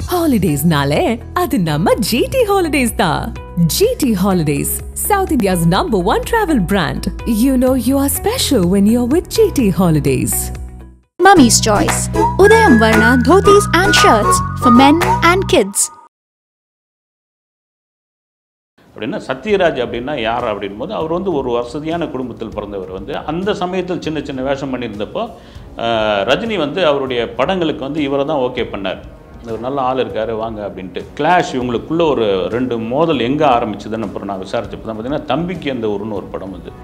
ஹாலிடேஸ்னாலே அது நம்ம ஜிடி ஹாலிடேஸ் தான் GT holidays South India's number one travel brand you know you are special when you are with GT holidays Mummy's Choice. Udayam Varna dhotis and shirts for men and kids. அப்படின்னா சத்யராஜ் அப்படின்னா யார் அப்படின் போது அவர் வந்து ஒரு வசதியான குடும்பத்தில் பிறந்தவர் வந்து அந்த சமயத்தில் சின்ன சின்ன வேஷம் பண்ணியிருந்தப்போ ஆஹ், ரஜினி வந்து அவருடைய படங்களுக்கு வந்து இவரை தான் ஓகே பண்ணார் ஒரு நல்ல ஆள் இருக்காரு வாங்க அப்படின்ட்டு கிளாஷ் இவங்களுக்குள்ள ஒரு ரெண்டு மோதல் எங்கே ஆரம்பிச்சதுன்னு அப்புறம் நான் விசாரிச்சப்போ தான் பார்த்தீங்கன்னா தம்பிக்கு அந்த ஊருன்னு ஒரு படம் வந்து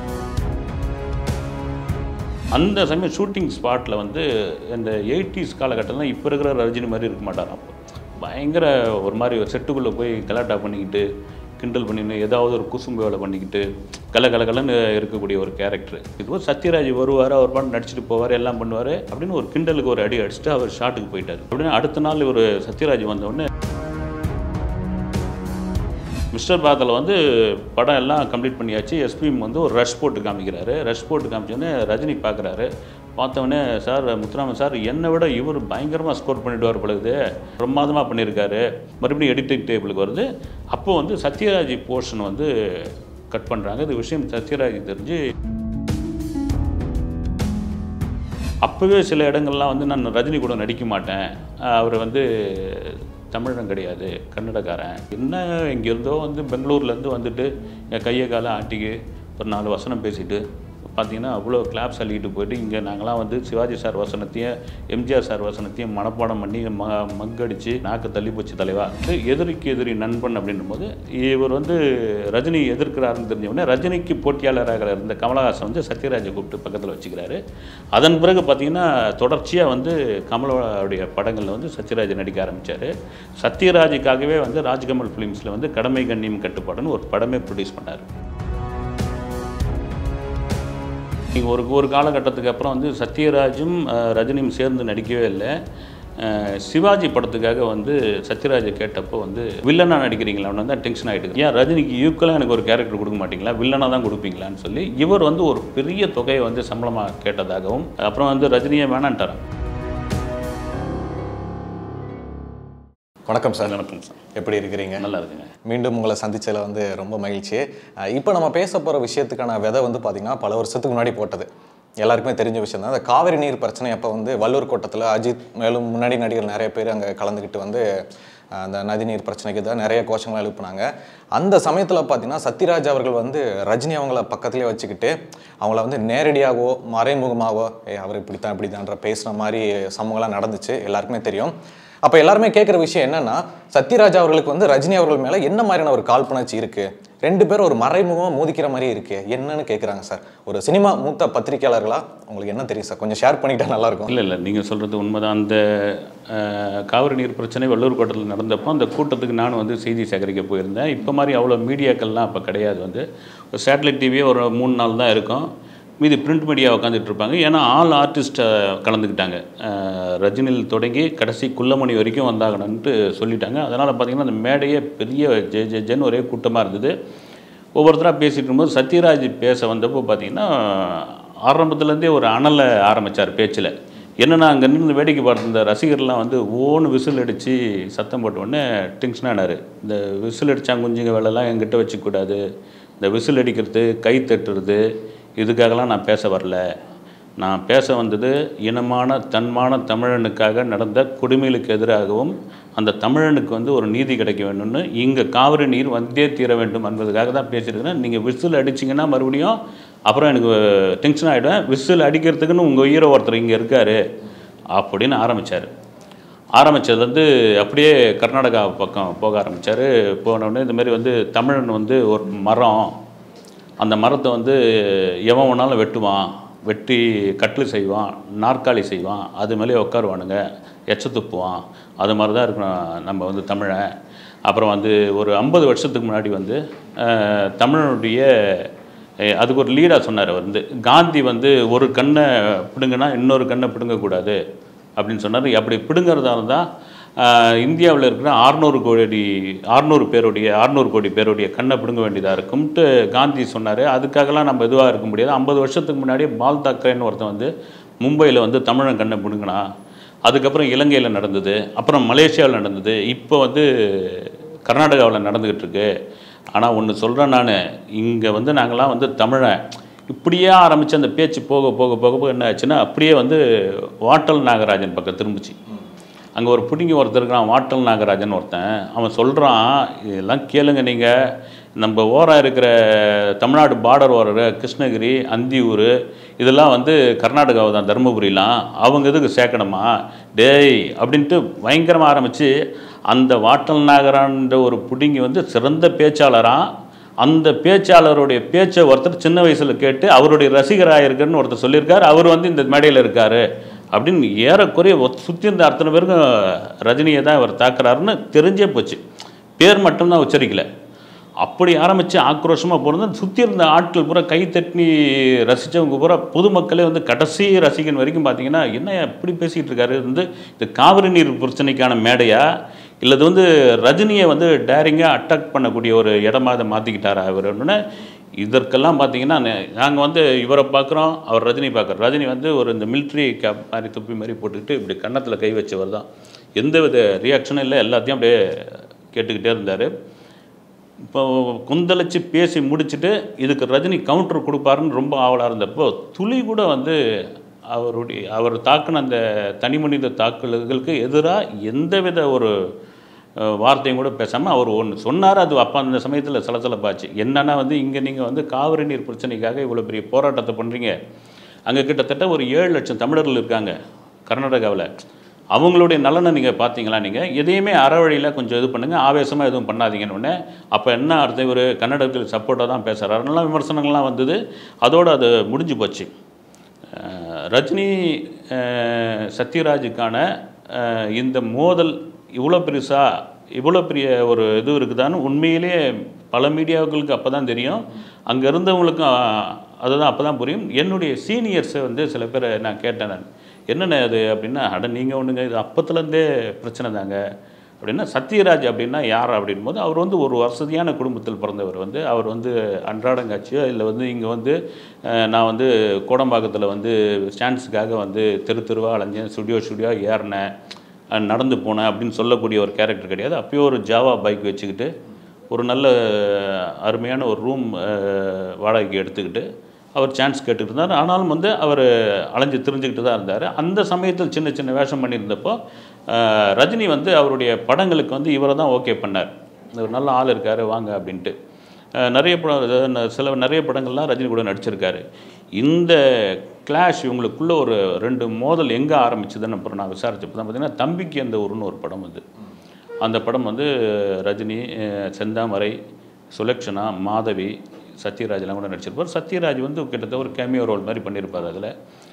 அந்த சமயம் ஷூட்டிங் ஸ்பாட்டில் வந்து இந்த எயிட்டிஸ் காலகட்டத்தில் இப்போ இருக்கிற ரஜினி மாதிரி இருக்க மாட்டார் அப்போ பயங்கர ஒரு மாதிரி ஒரு செட்டுக்குள்ளே போய் கலாட்டா பண்ணிக்கிட்டு கிண்டல் பண்ணின்னு ஏதாவது ஒரு குசும்பு வேலை பண்ணிக்கிட்டு கல கல கலன்னு இருக்கக்கூடிய ஒரு கேரக்டர் இதுவும் சத்யராஜ் வருவார் அவர் பாட்டு நடிச்சிட்டு போவார் எல்லாம் பண்ணுவார் அப்படின்னு ஒரு கிண்டலுக்கு ஒரு அடி அடிச்சுட்டு அவர் ஷாட்டுக்கு போயிட்டார் அப்படின்னு அடுத்த நாள் இவர் சத்யராஜ் வந்த உடனே மிஸ்டர் பாத்தில் வந்து படம் எல்லாம் கம்ப்ளீட் பண்ணியாச்சு எஸ்பிஎம் வந்து ஒரு ரஷ் போட்டு காமிக்கிறாரு ரஷ் போட்டு காமிச்சோடனே ரஜினி பார்க்குறாரு பார்த்தவொடனே சார் முத்துராமன் சார் என்னை விட இவர் பயங்கரமாக ஸ்கோர் பண்ணிவிடுவார் பொழுது பிரமாதமாக பண்ணியிருக்காரு மறுபடியும் எடிட்டிங் டேபிளுக்கு வருது அப்போ வந்து சத்யராஜ் போர்ஷன் வந்து கட் பண்ணுறாங்க இது விஷயம் சத்யராஜ் தெரிஞ்சு அப்போவே சில இடங்கள்லாம் வந்து நான் ரஜினி கூட நடிக்க மாட்டேன் அவர் வந்து தமிழன் கிடையாது கன்னடக்காரன் என்ன எங்கேருந்தோ வந்து பெங்களூர்லேருந்து வந்துட்டு என் கையை காலை ஆட்டிக்கு ஒரு நாலு வசனம் பேசிட்டு பார்த்தீங்கன்னா அவ்வளோ கிளாப்ஸ் அள்ளிக்கிட்டு போயிட்டு இங்கே நாங்களாம் வந்து சிவாஜி சார் வசனத்தையும் எம்ஜிஆர் சார் வசனத்தையும் மனப்பாடம் பண்ணி ம மக்கடிச்சு நாக்கு தள்ளி போச்சு தலைவா எதிரிக்கு எதிரி நண்பன் அப்படின்னும் போது இவர் வந்து ரஜினி எதிர்க்கிறாருன்னு தெரிஞ்ச உடனே ரஜினிக்கு போட்டியாளராக இருந்த கமலஹாசன் வந்து சத்யராஜை கூப்பிட்டு பக்கத்தில் வச்சுக்கிறாரு அதன் பிறகு பார்த்தீங்கன்னா தொடர்ச்சியாக வந்து கமலோடைய படங்களில் வந்து சத்யராஜ் நடிக்க ஆரம்பித்தார் சத்யராஜுக்காகவே வந்து ராஜ்கமல் ஃபிலிம்ஸில் வந்து கடமை கண்ணியம் கட்டுப்பாடுன்னு ஒரு படமே ப்ரொடியூஸ் பண்ணார் நீங்கள் ஒரு ஒரு காலகட்டத்துக்கு அப்புறம் வந்து சத்யராஜும் அஹ், ரஜினியும் சேர்ந்து நடிக்கவே இல்லை அஹ், சிவாஜி படத்துக்காக வந்து சத்யராஜை கேட்டப்போ வந்து வில்லனாக நடிக்கிறீங்களா அவனு தான் டென்ஷன் ஆகிட்டு ஏன் ரஜினிக்கு ஈக்குவலாக எனக்கு ஒரு கேரக்டர் கொடுக்க மாட்டீங்களா வில்லனாக தான் கொடுப்பீங்களான்னு சொல்லி இவர் வந்து ஒரு பெரிய தொகையை வந்து சம்பளமாக கேட்டதாகவும் அப்புறம் வந்து ரஜினியை வேணான்ட்டாராம் வணக்கம் சார் வணக்கம் சார் எப்படி இருக்கிறீங்க நல்லா இருக்குங்க மீண்டும் உங்களை சந்திச்சதில் வந்து ரொம்ப மகிழ்ச்சி அஹ் இப்போ நம்ம பேச போகிற விஷயத்துக்கான விதை வந்து பார்த்திங்கன்னா பல வருஷத்துக்கு முன்னாடி போட்டது எல்லாருக்குமே தெரிஞ்ச விஷயம் தான் அந்த காவிரி நீர் பிரச்சனை அப்போ வந்து வள்ளூர் கோட்டத்தில் அஜித் மேலும் முன்னாடி நடிகர் நிறைய பேர் அங்கே கலந்துக்கிட்டு வந்து அஹ், அந்த நதிநீர் பிரச்சனைக்கு தான் நிறைய கோஷங்களை எழுப்புனாங்க அந்த சமயத்தில் பார்த்தீங்கன்னா சத்யராஜ் அவர்கள் வந்து ரஜினி அவங்கள பக்கத்துலேயே வச்சுக்கிட்டு அவங்கள வந்து நேரடியாகவோ மறைமுகமாகவோ ஏ அவர் இப்படித்தான் இப்படித்தான்ற பேசுகிற மாதிரி சமூகம்லாம் நடந்துச்சு எல்லாருக்குமே தெரியும் அப்போ எல்லாருமே கேட்குற விஷயம் என்னன்னா சத்யராஜ் அவர்களுக்கு வந்து ரஜினி அவர்கள் மேலே என்ன மாதிரியான ஒரு காழ்ப்புணர்ச்சி இருக்கு ரெண்டு பேரும் ஒரு மறைமுகமாக மோதிக்கிற மாதிரி இருக்கு என்னன்னு கேட்குறாங்க சார் ஒரு சினிமா மூத்த பத்திரிகையாளர்களா உங்களுக்கு என்ன தெரியும் சார் கொஞ்சம் ஷேர் பண்ணிக்கிட்டா நல்லா இருக்கும் இல்லை இல்லை நீங்கள் சொல்கிறது உண்மைதான் அந்த அஹ், காவிரி நீர் பிரச்சனை வள்ளூர் கோட்டத்தில் நடந்தப்போ அந்த கூட்டத்துக்கு நானும் வந்து செய்தி சேகரிக்க போயிருந்தேன் இப்போ மாதிரி அவ்வளோ மீடியாக்கள்லாம் அப்போ கிடையாது வந்து ஒரு சேட்டலைட் டிவியே ஒரு மூணு நாள் தான் இருக்கும் மீதி பிரிண்ட் மீடியா உட்காந்துட்டு இருப்பாங்க ஏன்னா ஆல் ஆர்டிஸ்ட்டை கலந்துக்கிட்டாங்க அஹ், ரஜினியில் தொடங்கி கடைசி குள்ளமணி வரைக்கும் வந்தாங்கன்னுட்டு சொல்லிட்டாங்க அதனால் பார்த்தீங்கன்னா அந்த மேடையே பெரிய ஜெ ஜெ ஜென்னு ஒரே கூட்டமாக இருந்தது ஒவ்வொருத்தராக பேசிட்டு இருக்கும்போது சத்யராஜ் பேச வந்தப்போ பார்த்தீங்கன்னா ஆரம்பத்துலேருந்தே ஒரு அனலை ஆரம்பித்தார் பேச்சில் என்னன்னா அங்கே நின்று வேடிக்கை பார்த்துருந்த ரசிகர்லாம் வந்து ஓன்னு விசில் அடித்து சத்தம் போட்ட உடனே டென்ஷன் ஆனார் இந்த விசில் அடிச்சாங்குஞ்சிங்க வேலைலாம் என்கிட்ட வச்சுக்கூடாது இந்த விசில் அடிக்கிறது கை தட்டுறது இதுக்காகலாம் நான் பேச வரல நான் பேச வந்தது இனமான தன்மான தமிழனுக்காக நடந்த கொடுமைகளுக்கு எதிராகவும் அந்த தமிழனுக்கு வந்து ஒரு நீதி கிடைக்க வேண்டும்னு இங்கே காவிரி நீர் வந்தே தீர வேண்டும் என்பதுக்காக தான் பேசியிருக்கிறேன் நீங்கள் விசில் அடிச்சிங்கன்னா மறுபடியும் அப்புறம் எனக்கு டென்ஷன் ஆகிடுவேன் விசில் அடிக்கிறதுக்குன்னு உங்கள் உயிரை ஒருத்தர் இங்கே இருக்கார் அப்படின்னு ஆரம்பித்தார் ஆரம்பித்ததுலேருந்து அப்படியே கர்நாடகா பக்கம் போக ஆரம்பித்தார் போனவுடனே இந்த மாதிரி வந்து தமிழன் வந்து ஒரு மரம் அந்த மரத்தை வந்து எவன் வேணாலும் வெட்டுவான் வெட்டி கட்டில் செய்வான் நாற்காலி செய்வான் அது மேலே உட்காருவானுங்க எச்ச துப்புவான் அது மாதிரி தான் இருக்கணும் நம்ம வந்து தமிழன் அப்புறம் வந்து ஒரு ஐம்பது வருஷத்துக்கு முன்னாடி வந்து அஹ், தமிழனுடைய அஹ், அதுக்கு ஒரு லீடாக சொன்னார் அவர் வந்து காந்தி வந்து ஒரு கண்ணை பிடுங்கினா இன்னொரு கண்ணை பிடுங்கக்கூடாது அப்படின்னு சொன்னார் அப்படி பிடுங்கிறதா இருந்தால் இந்தியாவில் இருக்கிற ஆறுநூறு கோடி ஆறுநூறு பேருடைய ஆறுநூறு கோடி பேருடைய கண்ணை பிடுங்க வேண்டியதாக இருக்கும்ட்டு காந்தி சொன்னார் அதுக்காகலாம் நம்ம இதுவாக இருக்க முடியாது ஐம்பது வருஷத்துக்கு முன்னாடியே பால் தாக்கரேன்னு ஒருத்தன் வந்து மும்பையில் வந்து தமிழன் கண்ணை பிடுங்கினா அதுக்கப்புறம் இலங்கையில் நடந்தது அப்புறம் மலேசியாவில் நடந்தது இப்போ வந்து கர்நாடகாவில் நடந்துக்கிட்டு இருக்கு ஆனால் ஒன்று சொல்கிறேன் நான் இங்கே வந்து நாங்களாம் வந்து தமிழன் இப்படியே ஆரம்பித்த அந்த பேச்சு போக போக போக போக என்ன ஆச்சுன்னா அப்படியே வந்து வாட்டல் நாகராஜன் பக்கம் திரும்பிச்சு அங்கே ஒரு பிடிங்கி ஒருத்தர் இருக்கிறான் வாட்டல் நாகராஜன் ஒருத்தன் அவன் சொல்கிறான் இதெல்லாம் கேளுங்க நீங்கள் நம்ம ஓரம் இருக்கிற தமிழ்நாடு பார்டர் ஓர கிருஷ்ணகிரி அந்தியூர் இதெல்லாம் வந்து கர்நாடகாவை தான் தருமபுரிலாம் அவங்க இதுக்கு சேர்க்கணுமா டேய் அப்படின்ட்டு பயங்கரமாக ஆரம்பித்து அந்த வாட்டல் நாகரான்ற ஒரு பிடிங்கி வந்து சிறந்த பேச்சாளராக அந்த பேச்சாளருடைய பேச்சை ஒருத்தர் சின்ன வயசில் கேட்டு அவருடைய ரசிகராக இருக்குன்னு ஒருத்தர் சொல்லியிருக்காரு அவர் வந்து இந்த மேடையில் இருக்கார் அப்படின்னு ஏறக்குறைய சுற்றி இருந்த அத்தனை பேருக்கும் ரஜினியை தான் இவர் தாக்குறாருன்னு தெரிஞ்சே போச்சு பேர் மட்டும்தான் உச்சரிக்கல அப்படி ஆரம்பித்து ஆக்ரோஷமாக போனது சுற்றி இருந்த ஆட்கள் பூரா கை தட்டி ரசித்தவங்க பூரா பொதுமக்களே வந்து கடைசி ரசிகன் வரைக்கும் பார்த்தீங்கன்னா என்ன இப்படி பேசிகிட்டு இருக்காரு இது வந்து இந்த காவிரி நீர் பிரச்சனைக்கான மேடையா இல்லை இது வந்து ரஜினியை வந்து டேரிங்காக அட்டாக் பண்ணக்கூடிய ஒரு இடமா அதை மாற்றிக்கிட்டாரா அவர் இதற்கெல்லாம் பார்த்தீங்கன்னா நாங்கள் வந்து இவரை பார்க்குறோம் அவர் ரஜினி பார்க்குறோம் ரஜினி வந்து ஒரு இந்த மிலிட்ரி கேப் மாதிரி துப்பி மாதிரி போட்டுக்கிட்டு இப்படி கன்னத்தில் கை வச்சவர் தான் எந்த வித ரியாக்ஷனும் இல்லை எல்லாத்தையும் அப்படியே கேட்டுக்கிட்டே இருந்தார் இப்போ கொந்தளிச்சு பேசி முடிச்சுட்டு இதுக்கு ரஜினி கவுண்டர் கொடுப்பாருன்னு ரொம்ப ஆவலாக இருந்தப்போ துளி கூட வந்து அவருடைய அவர் தாக்குன அந்த தனி மனித தாக்குதல்களுக்கு எதிராக எந்தவித ஒரு அஹ், வார்த்தையும் கூட பேசாமல் அவர் ஒன்று சொன்னார் அது அப்போ அந்த சமயத்தில் சலசலப்பாச்சு என்னன்னா வந்து இங்கே நீங்கள் வந்து காவிரி நீர் பிரச்சனைக்காக இவ்வளோ பெரிய போராட்டத்தை பண்ணுறீங்க அங்கே கிட்டத்தட்ட ஒரு ஏழு லட்சம் தமிழர்கள் இருக்காங்க கர்நாடகாவில் அவங்களுடைய நலனை நீங்கள் பார்த்தீங்களா நீங்கள் எதையுமே அறவழியில் கொஞ்சம் இது பண்ணுங்கள் ஆவேசமாக எதுவும் பண்ணாதீங்கன்னு உடனே அப்போ என்ன அர்த்தம் இவர் கன்னடத்தில் சப்போர்ட்டாக தான் பேசுகிறாரு நல்லா விமர்சனங்கள்லாம் வந்தது அதோடு அது முடிஞ்சு போச்சு அஹ் ரஜினி அஹ் சத்யராஜுக்கான அஹ் இந்த மோதல் இவ்வளோ பெருசா இவ்வளோ பெரிய ஒரு இது இருக்குதான்னு உண்மையிலேயே பல மீடியாக்களுக்கு அப்போ தான் தெரியும் அங்கே இருந்தவங்களுக்கும் அஹ், அதுதான் அப்போ தான் புரியும் என்னுடைய சீனியர்ஸை வந்து சில பேரை நான் கேட்டேன் நான் என்னென்ன அது அப்படின்னா அட நீங்கள் ஒன்றுங்க இது அப்பத்துலேருந்தே பிரச்சனை தாங்க அப்படின்னா சத்யராஜ் அப்படின்னா யார் அப்படின் போது அவர் வந்து ஒரு வசதியான குடும்பத்தில் பிறந்தவர் வந்து அவர் வந்து அன்றாடங்காட்சியோ இல்லை வந்து இங்கே வந்து அஹ், நான் வந்து கோடம்பாக்கத்தில் வந்து ஸ்டாண்ட்ஸுக்காக வந்து தெரு தெருவாக அலைஞ்சேன் ஸ்டுடியோ ஸ்டுடியோ ஏறினேன் அஹ், நடந்து போனேன் அப்படின்னு சொல்லக்கூடிய ஒரு கேரக்டர் கிடையாது அப்பயும் ஒரு ஜாவா பைக் வச்சுக்கிட்டு ஒரு நல்ல அருமையான ஒரு ரூம் வாடகைக்கு எடுத்துக்கிட்டு அவர் சான்ஸ் கேட்டுட்டு இருந்தார் ஆனாலும் வந்து அவர் அலைஞ்சு திரிஞ்சுக்கிட்டு தான் இருந்தார் அந்த சமயத்தில் சின்ன சின்ன வேஷம் பண்ணியிருந்தப்போ அஹ், ரஜினி வந்து அவருடைய படங்களுக்கு வந்து இவரை தான் ஓகே பண்ணார் ஒரு நல்ல ஆள் இருக்கார் வாங்க அப்படின்ட்டு அஹ், நிறைய படம் அதாவது ந- சில நிறைய படங்கள்லாம் ரஜினி கூட நடிச்சிருக்காரு இந்த கிளாஷ் இவங்களுக்குள்ள ஒரு ரெண்டு மோதல் எங்கே ஆரம்பிச்சதுன்னு அப்புறம் நான் விசாரிச்சப்போ தான் பார்த்தீங்கன்னா தம்பிக்கு அந்த ஊருன்னு ஒரு படம் வந்து அந்த படம் வந்து ரஜினி அஹ், செந்தாமரை சுலக்ஷனா மாதவி சத்யராஜ்லாம் கூட நடிச்சிருப்பார் சத்யராஜ் வந்து கிட்டத்தட்ட ஒரு கேமியோ ரோல் மாதிரி பண்ணியிருப்பார் அதில்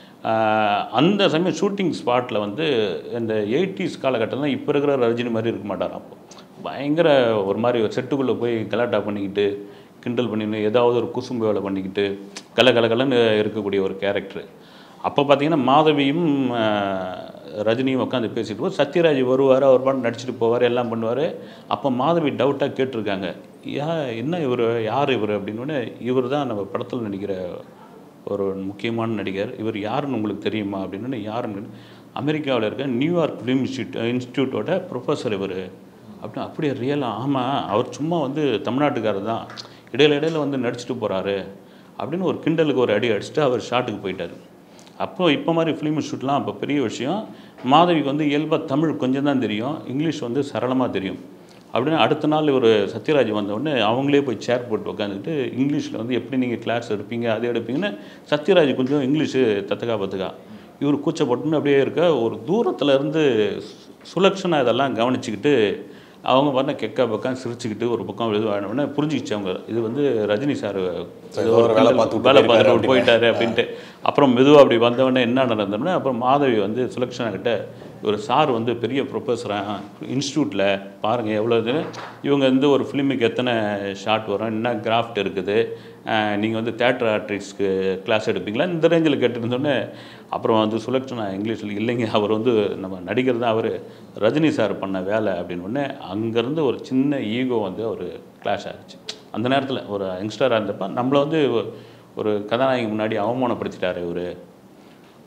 அந்த சமயம் ஷூட்டிங் ஸ்பாட்டில் வந்து இந்த எயிட்டிஸ் காலகட்டத்தில் இப்போ இருக்கிற ரஜினி மாதிரி இருக்க மாட்டார் அப்போ பயங்கர ஒரு மாதிரி ஒரு செட்டுக்குள்ளே போய் கலாட்டா பண்ணிக்கிட்டு கிண்டல் பண்ணின்னு ஏதாவது ஒரு குசும்பு வேலை பண்ணிக்கிட்டு கல கல கலன்னு இருக்கக்கூடிய ஒரு கேரக்டர் அப்போ பார்த்தீங்கன்னா மாதவியும் அஹ், ரஜினியும் உட்காந்து பேசிட்டு போது சத்யராஜ் வருவார் அவர் பாட்டு நடிச்சுட்டு போவார் எல்லாம் பண்ணுவார் அப்போ மாதவி டவுட்டாக கேட்டிருக்காங்க யா என்ன இவர் யார் இவர் அப்படின்னு இவர் தான் நம்ம படத்தில் நடிக்கிற ஒரு முக்கியமான நடிகர் இவர் யாருன்னு உங்களுக்கு தெரியுமா அப்படின்னு யாருன்னு அமெரிக்காவில் இருக்க நியூயார்க் ஃபிலிம் இன்ஸ்டியூட் இன்ஸ்டியூட்டோட ப்ரொஃபஸர் இவர் அப்படின்னு அப்படியே ரியலாக ஆமாம் அவர் சும்மா வந்து தமிழ்நாட்டுக்காரர் தான் இடையில இடையில வந்து நடிச்சுட்டு போகிறாரு அப்படின்னு ஒரு கிண்டலுக்கு ஒரு அடி அடிச்சுட்டு அவர் ஷாட்டுக்கு போயிட்டார் அப்போ இப்போ மாதிரி ஃபிலிம் இன்ஸ்டியூட்லாம் அப்போ பெரிய விஷயம் மாதவிக்கு வந்து இயல்பாக தமிழ் கொஞ்சம் தான் தெரியும் இங்கிலீஷ் வந்து சரளமாக தெரியும் அப்படின்னு அடுத்த நாள் ஒரு சத்யராஜ் வந்த உடனே அவங்களே போய் சேர் போட்டு உட்காந்துக்கிட்டு இங்கிலீஷில் வந்து எப்படி நீங்கள் கிளாஸ் எடுப்பீங்க அது எடுப்பீங்கன்னு சத்யராஜ் கொஞ்சம் இங்கிலீஷு தத்துக்கா பத்துக்கா இவர் கூச்சப்பட்டுன்னு அப்படியே இருக்க ஒரு தூரத்துல இருந்து சு- சுலக்ஷனா இதெல்லாம் கவனிச்சுக்கிட்டு அவங்க பண்ண கெக்கா பக்கம் சிரிச்சுக்கிட்டு ஒரு பக்கம் இதுவானோடனே புரிஞ்சுக்கிச்சு அவங்க இது வந்து ரஜினி சார் ஏதோ ஒரு வேலை பார்த்துட்டு வேலை போயிருக்காரு பார்த்துட்டு போயிட்டாரு அப்படின்ட்டு அப்புறம் மெதுவாக அப்படி வந்தவொடனே என்ன நடந்தோம்னா அப்புறம் மாதவி வந்து சுலக்ஷனா கிட்ட ஒரு சார் வந்து பெரிய ப்ரொஃபஸராக இன்ஸ்டியூட்டில் பாருங்கள் எவ்வளோ இது இவங்க வந்து ஒரு ஃபிலிமுக்கு எத்தனை ஷாட் வரும் என்ன கிராஃப்ட் இருக்குது நீங்கள் வந்து தேட்டர் ஆர்டிஸ்ட்க்கு கிளாஸ் எடுப்பீங்களா இந்த ரேஞ்சில் கேட்டுருந்தோடனே அப்புறம் வந்து சுலக்ஷனா இங்கிலீஷில் இல்லைங்க அவர் வந்து நம்ம நடிகர் தான் அவர் ரஜினி சார் பண்ண வேலை அப்படின்னு உடனே அங்கேருந்து ஒரு சின்ன ஈகோ வந்து அவர் கிளாஷ் ஆகிடுச்சு அந்த நேரத்தில் ஒரு யங்ஸ்டராக இருந்தப்ப நம்மளை வந்து ஒரு கதாநாயகி முன்னாடி அவமானப்படுத்திட்டாரு இவர்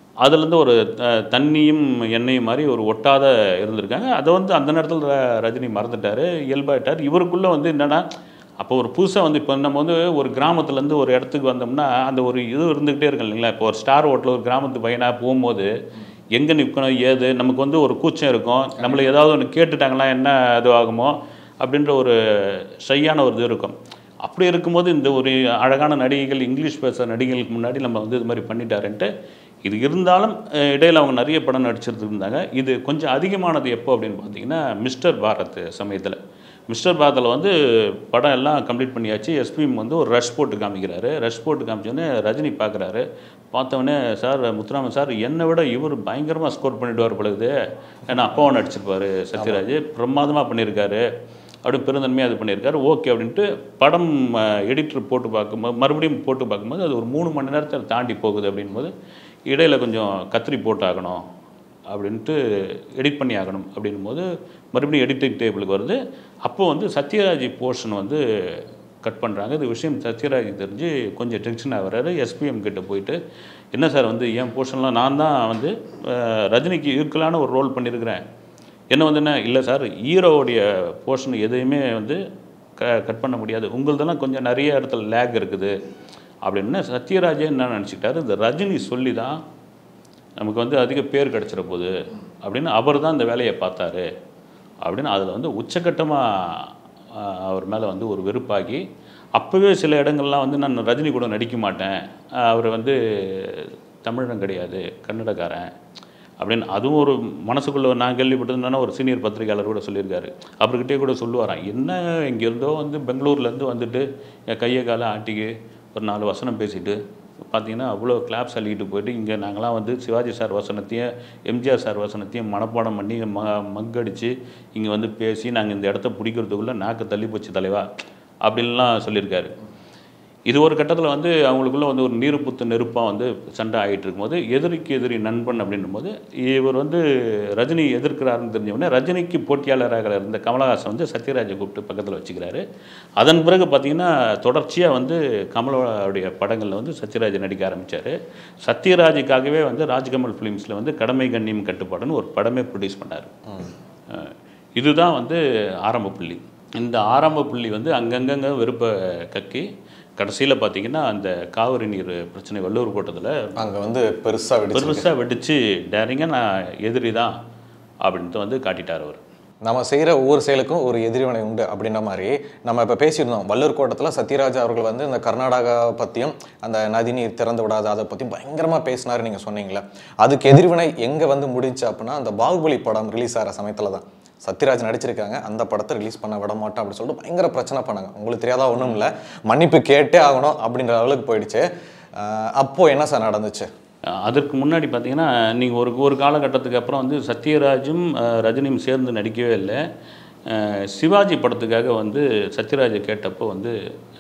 அதுலேருந்து ஒரு அஹ், தண்ணியும் எண்ணெயும் மாதிரி ஒரு ஒட்டாத இருந்திருக்காங்க அதை வந்து அந்த நேரத்தில் ர- ரஜினி மறந்துட்டார் இயல்பாயிட்டார் இவருக்குள்ளே வந்து என்னென்னா அப்போ ஒரு புதுசாக வந்து இப்போ நம்ம வந்து ஒரு கிராமத்துலேருந்து ஒரு இடத்துக்கு வந்தோம்னா அந்த ஒரு இது இருந்துக்கிட்டே இருக்கு இல்லைங்களா இப்போ ஒரு ஸ்டார் ஹோட்டல் ஒரு கிராமத்து பையனாக போகும்போது எங்கே நிற்கணும் ஏது நமக்கு வந்து ஒரு கூச்சம் இருக்கும் நம்மளை ஏதாவது ஒன்று கேட்டுட்டாங்களா என்ன இது ஆகுமோ அப்படின்ற ஒரு ஷையான ஒரு இது இருக்கும் அப்படி இருக்கும்போது இந்த ஒரு அழகான நடிகைகள் இங்கிலீஷ் பேசுகிற நடிகைகளுக்கு முன்னாடி நம்ம வந்து இது மாதிரி பண்ணிட்டாருன்ட்டு இது இருந்தாலும் அஹ், இடையில அவங்க நிறைய படம் நடிச்சிட்டு இருந்தாங்க இது கொஞ்சம் அதிகமானது எப்போ அப்படின்னு பார்த்தீங்கன்னா மிஸ்டர் பாரத் சமயத்தில் மிஸ்டர் பாரத்தில் வந்து படம் எல்லாம் கம்ப்ளீட் பண்ணியாச்சு எஸ்பிஎம் வந்து ஒரு ரஷ் போட்டு காமிக்கிறாரு ரஷ் போட்டு காமிச்சோடனே ரஜினி பார்க்குறாரு பார்த்தவொடனே சார் முத்துராமன் சார் என்னை விட இவர் பயங்கரமாக ஸ்கோர் பண்ணிடுவார் பொழுது ஏன்னா அப்பாவும் நடிச்சிருப்பாரு சத்யராஜ் பிரமாதமாக பண்ணியிருக்காரு அப்படி பெருந்தன்மையாக இது பண்ணியிருக்காரு ஓகே அப்படின்ட்டு படம் எடிட்டர் போட்டு பார்க்கும்போது மறுபடியும் போட்டு பார்க்கும்போது அது ஒரு மூணு மணி நேரத்தை தாண்டி போகுது அப்படின்போது இடையில கொஞ்சம் கத்திரி போட்டாகணும் அப்படின்ட்டு எடிட் பண்ணி ஆகணும் அப்படின்னும் போது மறுபடியும் எடிட்டிங் டேபிளுக்கு வருது அப்போ வந்து சத்யராஜ் போர்ஷன் வந்து கட் பண்ணுறாங்க இது விஷயம் சத்யராஜ் தெரிஞ்சு கொஞ்சம் டென்ஷன் ஆகிறாரு எஸ்பிஎம் கிட்ட போயிட்டு என்ன சார் வந்து என் போர்ஷன்லாம் நான் தான் வந்து அஹ், ரஜினிக்கு ஈக்குவலான ஒரு ரோல் பண்ணியிருக்கிறேன் என்ன வந்து என்ன இல்லை சார் ஹீரோவுடைய போர்ஷன் எதையுமே வந்து க கட் பண்ண முடியாது உங்களதெல்லாம் கொஞ்சம் நிறைய இடத்துல லேக் இருக்குது அப்படின்னு சத்யராஜே என்ன நினச்சிக்கிட்டாரு இந்த ரஜினி சொல்லி தான் நமக்கு வந்து அதிக பேர் கிடச்சிட போகுது அப்படின்னு அவர் தான் இந்த வேலையை பார்த்தாரு அப்படின்னு அதில் வந்து உச்சக்கட்டமாக அவர் மேலே வந்து ஒரு வெறுப்பாகி அப்போவே சில இடங்கள்லாம் வந்து நான் ரஜினி கூட நடிக்க மாட்டேன் அவர் வந்து தமிழன் கிடையாது கன்னடக்காரன் அப்படின்னு அதுவும் ஒரு மனசுக்குள்ளே நான் கேள்விப்பட்டதுன்னா ஒரு சீனியர் பத்திரிகையாளர் கூட சொல்லியிருக்காரு அவர்கிட்டே கூட சொல்லுவாராம் என்ன எங்கேருந்தோ வந்து பெங்களூர்லேருந்து வந்துட்டு என் கையை காலை ஆட்டிக்கு ஒரு நாலு வசனம் பேசிட்டு பார்த்தீங்கன்னா அவ்வளோ கிளாப்ஸ் அள்ளிக்கிட்டு போயிட்டு இங்கே நாங்களாம் வந்து சிவாஜி சார் வசனத்தையும் எம்ஜிஆர் சார் வசனத்தையும் மனப்பாடம் பண்ணி ம மக்கடிச்சு இங்கே வந்து பேசி நாங்கள் இந்த இடத்த பிடிக்கிறதுக்குள்ளே நாக்கு தள்ளி போச்சு தலைவா அப்படின்லாம் சொல்லியிருக்காரு இது ஒரு கட்டத்தில் வந்து அவங்களுக்குள்ள வந்து ஒரு நீர்ப்புத்து நெருப்பாக வந்து சண்டை ஆகிட்டு இருக்கும்போது எதிரிக்கு எதிரி நண்பன் அப்படின்னும் போது இவர் வந்து ரஜினி எதிர்க்கிறாருன்னு தெரிஞ்சவொடனே ரஜினிக்கு போட்டியாளராக இருந்த கமலஹாசன் வந்து சத்யராஜை கூப்பிட்டு பக்கத்தில் வச்சுக்கிறாரு அதன் பிறகு பார்த்தீங்கன்னா தொடர்ச்சியாக வந்து கமலோடைய படங்களில் வந்து சத்யராஜ் நடிக்க ஆரம்பித்தார் சத்யராஜுக்காகவே வந்து ராஜ்கமல் ஃபிலிம்ஸில் வந்து கடமை கண்ணியம் கட்டுப்பாடுன்னு ஒரு படமே ப்ரொடியூஸ் பண்ணார் அஹ் இதுதான் வந்து ஆரம்ப புள்ளி இந்த ஆரம்ப புள்ளி வந்து அங்கங்கங்க வெறுப்பை கக்கி கடைசியில் பார்த்தீங்கன்னா அந்த காவிரி நீர் பிரச்சனை வள்ளூர் கோட்டத்தில் அங்க வந்து பெருசா வெடிச்சு பெருசாக வெடிச்சு டேரிங்காக நான் எதிரி தான் அப்படின்ட்டு வந்து காட்டிட்டார் அவர் நம்ம செய்கிற ஒவ்வொரு செயலுக்கும் ஒரு எதிர்வினை உண்டு அப்படின்ற மாதிரி நம்ம இப்போ பேசியிருந்தோம் வள்ளூர் கோட்டத்தில் சத்யராஜ் அவர்கள் வந்து இந்த கர்நாடகா பற்றியும் அந்த நதிநீர் திறந்து விடாத அதை பற்றியும் பயங்கரமாக பேசினாரு நீங்கள் சொன்னீங்களே அதுக்கு எதிர்வினை எங்கே வந்து முடிஞ்சு அப்படின்னா அந்த பாகுபலி படம் ரிலீஸ் ஆகிற சமயத்தில் தான் சத்யராஜ் நடிச்சிருக்காங்க அந்த படத்தை ரிலீஸ் பண்ண விட மாட்டோம் அப்படின்னு சொல்லிட்டு பயங்கர பிரச்சனை பண்ணாங்க உங்களுக்கு தெரியாதா ஒன்றும் இல்லை மன்னிப்பு கேட்டே ஆகணும் அப்படின்ற அளவுக்கு போயிடுச்சு அஹ் அப்போ என்ன சார் நடந்துச்சு அதற்கு முன்னாடி பார்த்தீங்கன்னா நீங்கள் ஒரு ஒரு காலகட்டத்துக்கு அப்புறம் வந்து சத்யராஜும் அஹ், ரஜினியும் சேர்ந்து நடிக்கவே இல்லை அஹ், சிவாஜி படத்துக்காக வந்து சத்யராஜை கேட்டப்போ வந்து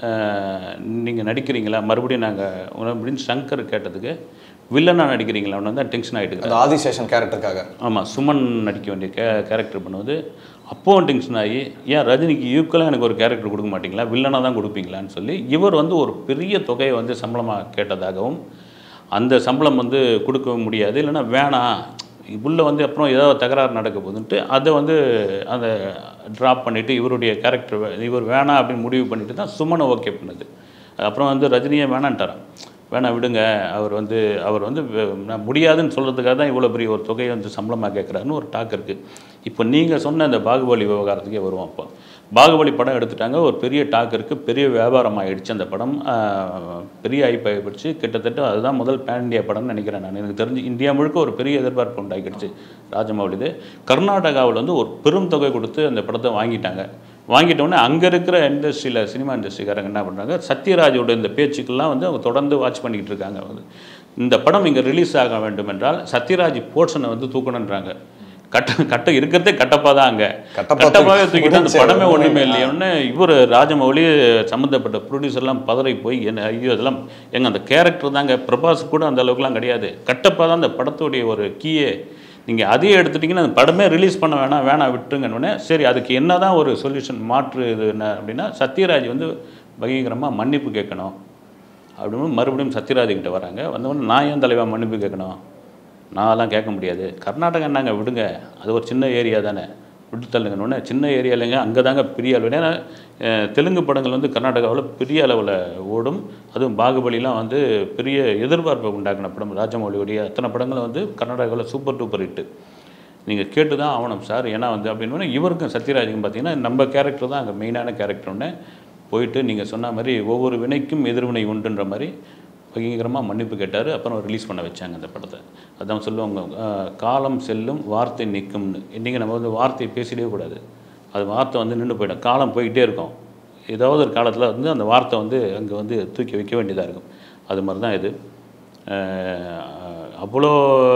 நீங்கள் நடிக்கிறீங்களா மறுபடியும் நாங்கள் அப்படின்னு சங்கர் கேட்டதுக்கு வில்லனா நடிக்கிறீங்களா அவனு தான் டென்ஷன் ஆகிட்டு அந்த ஆதிசேஷன் கேரக்டருக்காக ஆமாம் சுமன் நடிக்க வேண்டிய கே கேரக்டர் பண்ணுவது அப்போவும் டென்ஷன் ஆகி ஏன் ரஜினிக்கு ஈக்குவலாக எனக்கு ஒரு கேரக்டர் கொடுக்க மாட்டீங்களா வில்லனாக தான் கொடுப்பீங்களான்னு சொல்லி இவர் வந்து ஒரு பெரிய தொகையை வந்து சம்பளமாக கேட்டதாகவும் அந்த சம்பளம் வந்து கொடுக்க முடியாது இல்லைன்னா வேணாம் உள்ள வந்து அப்புறம் ஏதாவது தகராறு நடக்க போகுதுன்ட்டு அதை வந்து அந்த ட்ராப் பண்ணிவிட்டு இவருடைய கேரக்டர் இவர் வேணாம் அப்படின்னு முடிவு பண்ணிட்டு தான் சுமனை ஓகே பண்ணுது அப்புறம் வந்து ரஜினியே வேணான்ட்டாராம் வேணாம் விடுங்க அவர் வந்து அவர் வந்து வே- நான் முடியாதுன்னு சொல்கிறதுக்காக தான் இவ்வளோ பெரிய ஒரு தொகையை வந்து சம்பளமாக கேட்குறாருன்னு ஒரு டாக் இருக்குது இப்போ நீங்கள் சொன்ன அந்த பாகுபலி விவகாரத்துக்கே வருவோம் அப்போ பாகுபலி படம் எடுத்துட்டாங்க ஒரு பெரிய டாக் இருக்குது பெரிய வியாபாரம் ஆயிடுச்சு அந்த படம் ஆஹ், பெரிய ஐப்பாயிடுச்சு கிட்டத்தட்ட அதுதான் முதல் பேன் இந்தியா படம்னு நினைக்கிறேன் நான் எனக்கு தெரிஞ்சு இந்தியா முழுக்க ஒரு பெரிய எதிர்பார்ப்பு உண்டாக்கிடுச்சு ராஜமௌலிது கர்நாடகாவில் வந்து ஒரு பெரும் தொகை கொடுத்து அந்த படத்தை வாங்கிட்டாங்க வாங்கிட்ட உடனே அங்கே இருக்கிற இண்டஸ்ட்ரியில் சினிமா இண்டஸ்ட்ரிக்காரங்க என்ன பண்ணுறாங்க சத்யராஜோட இந்த பேச்சுக்கெல்லாம் வந்து அவங்க தொடர்ந்து வாட்ச் பண்ணிக்கிட்டு இருக்காங்க வந்து இந்த படம் இங்கே ரிலீஸ் ஆக வேண்டும் என்றால் சத்யராஜ் போர்ஷனை வந்து தூக்கணுன்றாங்க கட்ட கட்ட இருக்கிறதே கட்டப்பா தான் அங்கே கட்டப்பா கட்டப்பாவே தூக்கி தூக்கிட்டு அந்த முடிச்சு படமே அது ஒன்றுமே ஆ. இல்லையோன்னு இவர் ராஜமௌலி சம்மந்தப்பட்ட ப்ரொடியூசர்லாம் பதறி போய் என்ன ஐயோ இதெல்லாம் எங்க அந்த கேரக்டர் தாங்க பிரபாஸ் கூட அந்த அளவுக்குலாம் கிடையாது கட்டப்பா தான் அந்த படத்துடைய ஒரு கீயே நீங்கள் அதையே எடுத்துட்டிங்கன்னா அந்த படமே ரிலீஸ் பண்ண வேணாம் வேணாம் விட்டுருங்கன்னு சரி அதுக்கு என்ன தான் ஒரு சொல்யூஷன் மாற்று இது என்ன அப்படின்னா சத்யராஜ் வந்து பயங்கரமாக மன்னிப்பு கேட்கணும் அப்படின்னு மறுபடியும் சத்யராஜ் கிட்ட வராங்க வந்தவொடனே நான் ஏன் தலைவா மன்னிப்பு கேட்கணும் நான்லாம் கேட்க முடியாது கர்நாடகா என்னங்க விடுங்க அது ஒரு சின்ன ஏரியா தானே விட்டு தள்ளுங்கன்னு சின்ன ஏரியா இல்லைங்க அங்கே தாங்க பெரிய அளவு ஏன்னா அஹ், தெலுங்கு படங்கள் வந்து கர்நாடகாவில் பெரிய அளவில் ஓடும் அதுவும் பாகுபலிலாம் வந்து பெரிய எதிர்பார்ப்பை உண்டாக்கின படம் ராஜமௌலியுடைய அத்தனை படங்களும் வந்து கர்நாடகாவில் சூப்பர் டூப்பர் ஹிட்டு நீங்கள் கேட்டு தான் ஆகணும் சார் ஏன்னா வந்து அப்படின்னு இவருக்கும் சத்யராஜுக்கும் பார்த்தீங்கன்னா நம்ம கேரக்டர் தான் அங்கே மெயினான கேரக்டர் ஒன்று போயிட்டு நீங்கள் சொன்ன மாதிரி ஒவ்வொரு வினைக்கும் எதிர்வினை உண்டுன்ற மாதிரி பயங்கரமாக மன்னிப்பு கேட்டார் அப்புறம் ரிலீஸ் பண்ண வச்சாங்க அந்த படத்தை அதான் சொல்லுவாங்க அஹ், காலம் செல்லும் வார்த்தை நிற்கும்னு இன்றைக்கி நம்ம வந்து வார்த்தையை பேசிடவே கூடாது அது வார்த்தை வந்து நின்று போயிடும் காலம் போயிட்டே இருக்கும் ஏதாவது ஒரு காலத்தில் வந்து அந்த வார்த்தை வந்து அங்கே வந்து தூக்கி வைக்க வேண்டியதாக இருக்கும் அது மாதிரி தான் இது அஹ், அவ்வளோ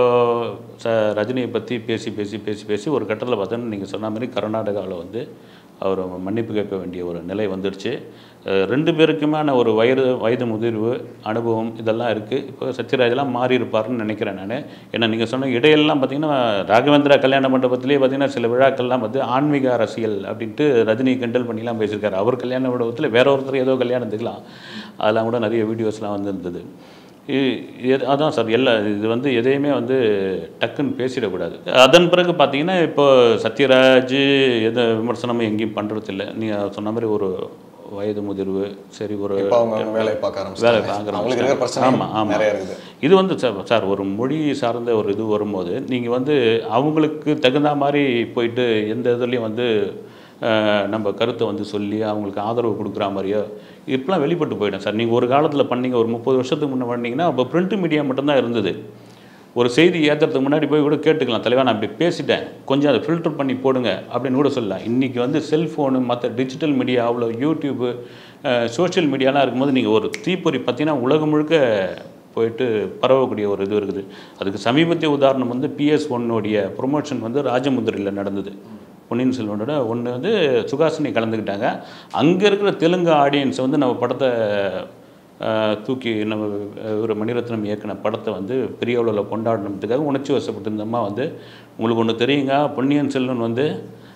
ச ரஜினியை பற்றி பேசி பேசி பேசி பேசி ஒரு கட்டத்தில் பார்த்தோன்னா நீங்கள் சொன்ன மாதிரி கர்நாடகாவில் வந்து அவர் மன்னிப்பு கேட்க வேண்டிய ஒரு நிலை வந்துடுச்சு அஹ், ரெண்டு பேருக்குமான ஒரு வயது வயது முதிர்வு அனுபவம் இதெல்லாம் இருக்குது இப்போ சத்யராஜெல்லாம் மாறி இருப்பார்னு நினைக்கிறேன் நான் ஏன்னா நீங்கள் சொன்ன இடையெல்லாம் பார்த்தீங்கன்னா ராகவேந்திரா கல்யாண மண்டபத்திலே பார்த்தீங்கன்னா சில விழாக்கள்லாம் வந்து ஆன்மீக அரசியல் அப்படின்ட்டு ரஜினி கிண்டல் பண்ணிலாம் பேசியிருக்காரு அவர் கல்யாண மண்டபத்தில் வேற ஒருத்தர் ஏதோ கல்யாணத்துக்கலாம் அதெல்லாம் கூட நிறைய வீடியோஸ்லாம் வந்திருந்தது இ- இது- அதான் சார் எல்லா இது வந்து எதையுமே வந்து டக்குன்னு பேசிடக்கூடாது அதன் பிறகு பார்த்தீங்கன்னா இப்போ சத்யராஜ் எந்த விமர்சனமும் எங்கேயும் பண்ணுறதில்ல நீங்கள் சொன்ன மாதிரி ஒரு வயது முதிர்வு சரி ஒரு இப்போ அவங்க வேலையை பார்க்க வேலை ஆரம்பிச்சிட்டாங்க பார்க்குறோம் அவங்களுக்கு இருக்கிற பிரச்சனை ஆமாம் ஆமாம் நிறைய இருக்குது இது வந்து சார் சார் ஒரு மொழி சார்ந்த ஒரு இது வரும்போது நீங்கள் வந்து அவங்களுக்கு தகுந்த மாதிரி போயிட்டு எந்த இதுலேயும் வந்து அஹ், நம்ம கருத்தை வந்து சொல்லி அவங்களுக்கு ஆதரவு கொடுக்குற மாதிரியோ இப்பெல்லாம் வெளிப்பட்டு போயிடும் சார் நீங்கள் ஒரு காலத்தில் பண்ணீங்க ஒரு முப்பது வருஷத்துக்கு முன்னே பண்ணீங்கன்னா அப்போ பிரிண்ட் மீடியா மட்டும்தான் இருந்தது ஒரு செய்தி ஏற்றுறதுக்கு முன்னாடி போய் கூட கேட்டுக்கலாம் தலைவா நான் இப்படி பேசிட்டேன் கொஞ்சம் அதை ஃபில்டர் பண்ணி போடுங்க அப்படின்னு கூட சொல்லலாம் இன்றைக்கி வந்து செல்ஃபோனு மற்ற டிஜிட்டல் மீடியா அவ்வளோ யூடியூப்பு சோஷியல் மீடியாலாம் இருக்கும்போது நீங்கள் ஒரு தீப்பொறி பார்த்தீங்கன்னா உலகம் முழுக்க போயிட்டு பரவக்கூடிய ஒரு இது இருக்குது அதுக்கு சமீபத்திய உதாரணம் வந்து பிஎஸ் ஒன்னுடைய ப்ரொமோஷன் வந்து ராஜமுந்திரியில் நடந்தது பொன்னியின் செல்வனோட ஒன்று வந்து சுகாசினி கலந்துக்கிட்டாங்க அங்கே இருக்கிற தெலுங்கு ஆடியன்ஸ் வந்து நம்ம படத்தை அஹ், தூக்கி நம்ம அஹ், ஒரு மணிரத்னம் இயக்குன படத்தை வந்து பெரிய அளவில் கொண்டாடணுன்றதுக்காக உணர்ச்சி வசப்பட்டு இந்த அம்மா வந்து உங்களுக்கு ஒன்று தெரியுங்க பொன்னியின் செல்வன் வந்து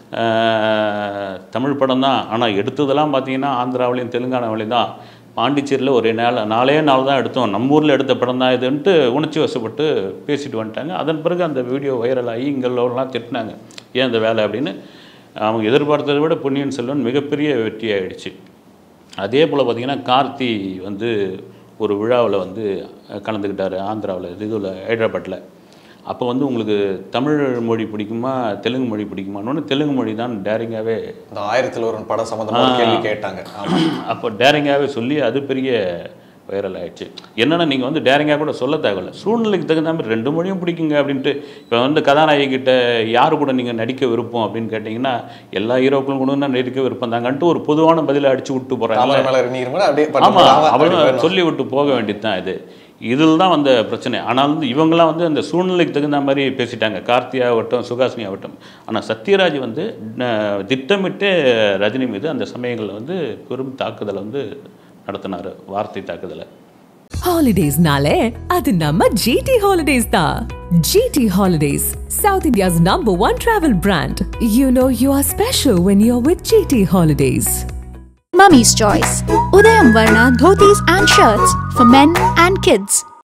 அஹ், தமிழ் படம் தான் ஆனால் எடுத்ததெல்லாம் பார்த்தீங்கன்னா ஆந்திராவிலையும் தெலுங்கானாவிலையும் தான் பாண்டிச்சேரியில் ஒரு நாள் நாலே நாள் தான் எடுத்தோம் நம்ம ஊரில் எடுத்த படம் தான் இதுன்ட்டு உணர்ச்சி வசப்பட்டு பேசிட்டு வந்துட்டாங்க அதன் பிறகு அந்த வீடியோ வைரல் ஆகி இங்கெல்லாம் திட்டினாங்க ஏன் இந்த வேலை அப்படின்னு அவங்க எதிர்பார்த்ததை விட பொன்னியின் செல்வன் மிகப்பெரிய வெற்றி ஆயிடுச்சு அதே போல் பார்த்தீங்கன்னா கார்த்தி வந்து ஒரு விழாவில் வந்து கலந்துக்கிட்டார் ஆந்திராவில் இதுவில் ஹைதராபாத்தில் அப்போ வந்து உங்களுக்கு தமிழ் மொழி பிடிக்குமா தெலுங்கு மொழி பிடிக்குமான்னு தெலுங்கு மொழி தான் டேரிங்காகவே இந்த ஆயிரத்தில் ஒரு படம் சம்மந்தமாக ஒரு கேள்வி கேட்டாங்க ஆமா அப்போ டேரிங்காகவே சொல்லி அது பெரிய வைரல் ஆயிடுச்சு என்னென்னா நீங்கள் வந்து டேரிங்காக கூட சொல்ல தேவையில்ல சூழ்நிலைக்கு தகுந்த மாதிரி ரெண்டு மொழியும் பிடிக்குங்க அப்படின்ட்டு இப்போ வந்து கதாநாயகி கிட்ட யார் கூட நீங்கள் நடிக்க விருப்பம் அப்படின்னு கேட்டிங்கன்னா எல்லா ஹீரோக்களும் கூட தான் நடிக்க விருப்பம் தாங்கன்ட்டு ஒரு பொதுவான பதிலை அடிச்சு விட்டு போகிறாங்க தாமரை மலர் நீர் மேல அப்படியே பட்டு ஆமாம் போடாம அப்படி அவளும் போயிடணும். சொல்லி விட்டு போக வேண்டியது தான் இது இதில் தான் வந்த பிரச்சனை ஆனால் வந்து இவங்கெல்லாம் வந்து அந்த சூழ்நிலைக்கு தகுந்த மாதிரி பேசிட்டாங்க கார்த்தி ஆகட்டும் சுகாசினி ஆகட்டும் ஆனால் சத்யராஜ் வந்து அஹ், திட்டமிட்டு ரஜினி மீது அந்த சமயங்களில் வந்து பெரும் தாக்குதலை வந்து நடத்தினார் வார்த்தை தாக்குதலை Holidays-nale, அது நம்ம GT Holidays தான். GT Holidays, South India's number one travel brand. You know you are special when you're with GT Holidays. Mummy's Choice. Udayam Varna dhotis and shirts for men and kids.